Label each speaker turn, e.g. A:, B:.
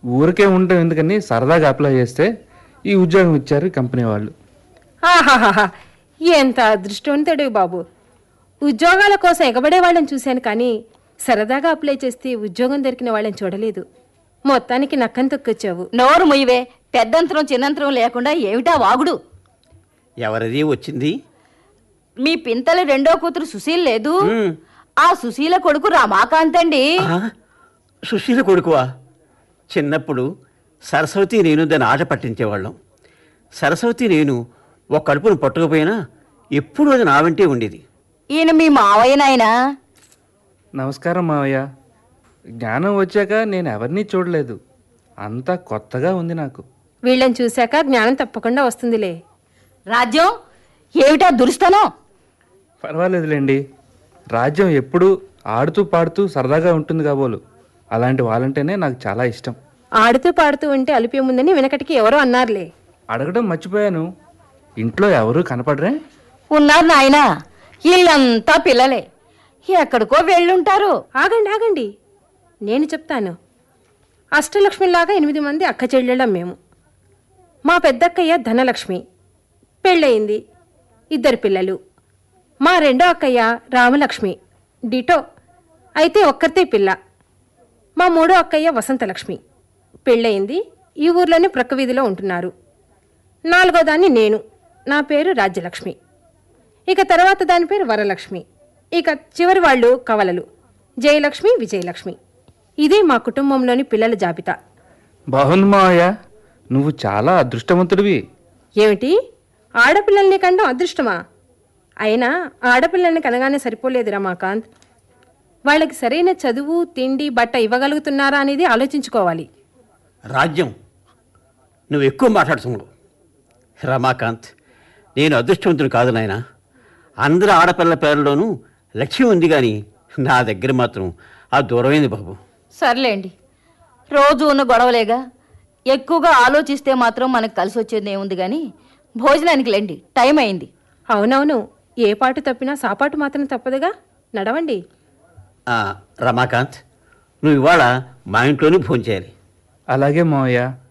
A: ఊరికే ఉండటం ఎందుకని సరదాగా అప్లై చేస్తే ఈ ఉద్యోగం ఇచ్చారు కంపెనీ వాళ్ళు
B: ఆహాహాహా ఎంత అదృష్టవంతుడు బాబు ఉద్యోగాల కోసం ఎగబడే వాళ్ళని చూశాను కానీ సరదాగా అప్లై చేస్తే ఉద్యోగం దొరికిన వాళ్ళని చూడలేదు మొత్తానికి నక్కని తొక్కొచ్చావు
C: నోరు ముయ్యవే పెద్దంతరం చిన్నంతరం లేకుండా ఏమిటా వాగుడు
D: ఎవరిది వచ్చింది
C: మీ పింతల రెండో కూతురు సుశీల్ లేదు
D: మ్.
C: ఆ సుశీల కొడుకు రమాకాంత్ అండి
D: ఆ, సుశీల కొడుకువా చిన్నప్పుడు సరస్వతి నేను దాన్ని ఆట పట్టించేవాళ్ళం సరస్వతి నేను ఒక కడుపును పట్టుకుపోయినా ఎప్పుడూ అది నా వెంటే ఉండేది
C: ఈయన మీ మావయ్య నాయనా
A: నమస్కారం మావయ్య జ్ఞానం వచ్చాక నేను ఎవరిని చూడలేదు అంతా కొత్తగా ఉంది నాకు
B: వీళ్ళని చూశాక జ్ఞానం తప్పకుండా వస్తుందిలే
C: రాజ్యం ఏమిటా దురుస్తానో
A: పర్వాలేదులేండి రాజ్యం ఎప్పుడూ ఆడుతూ పాడుతూ సరదాగా ఉంటుంది కాబోలు అలాంటి వాళ్ళంటేనే నాకు చాలా ఇష్టం
B: ఆడుతూ పాడుతూ ఉంటే అలిపేముందని వెనకటికి ఎవరో అన్నారులే
A: అడగడం మర్చిపోయాను ఇంట్లో ఎవరూ కనపడరే
C: ఉన్నారు నాయనా వీళ్ళంతా పిల్లలే ఎక్కడికో వెళ్ళుంటారు
B: ఆగండి ఆగండి నేను చెప్తాను అష్టలక్ష్మిలాగా ఎనిమిది మంది అక్క చెల్లెళ్ళం మేము మా పెద్దక్కయ్య ధనలక్ష్మి పెళ్ళయింది ఇద్దరు పిల్లలు మా రెండో అక్కయ్య రామలక్ష్మి డిటో అయితే ఒక్కరితే పిల్ల మా మూడో అక్కయ్య వసంతలక్ష్మి పెళ్ళయింది ఈ ఊర్లోనే ప్రక్క వీధిలో ఉంటున్నారు నాలుగో దాన్ని నేను నా పేరు రాజ్యలక్ష్మి ఇక తర్వాత దాని పేరు వరలక్ష్మి ఇక చివరి వాళ్ళు కవలలు జయలక్ష్మి విజయలక్ష్మి ఇదే మా కుటుంబంలోని పిల్లల జాబితా
A: బాగుంది మావయ్య నువ్వు చాలా అదృష్టవంతుడివి
B: ఏమిటి ఆడపిల్లల్ని కండం అదృష్టమా అయినా ఆడపిల్లల్ని కనగానే సరిపోలేదు రమాకాంత్ వాళ్ళకి సరైన చదువు తిండి బట్ట ఇవ్వగలుగుతున్నారా అనేది ఆలోచించుకోవాలి
D: రాజ్యం నువ్వు ఎక్కువ మాట్లాడుతున్నావు రమాకాంత్ నేను అదృష్టవంతుడు కాదు నాయన అందరి ఆడపిల్లల పేర్లలోనూ లక్ష్యం ఉంది కానీ నా దగ్గర మాత్రం ఆ దూరమైంది బాబు
C: సర్లేండి రోజు ఉన్న గొడవలేగా ఎక్కువగా ఆలోచిస్తే మాత్రం మనకు కలిసి వచ్చేది ఏముంది కానీ భోజనానికి లేండి టైం అయింది
B: అవునవును ఏ పాటు తప్పినా సాపాటు మాత్రం తప్పదుగా నడవండి
D: ఆ, రమాకాంత్ నువ్వు ఇవాళ మా ఇంట్లోనే ఫోన్ చేయాలి
A: అలాగే మావయ్య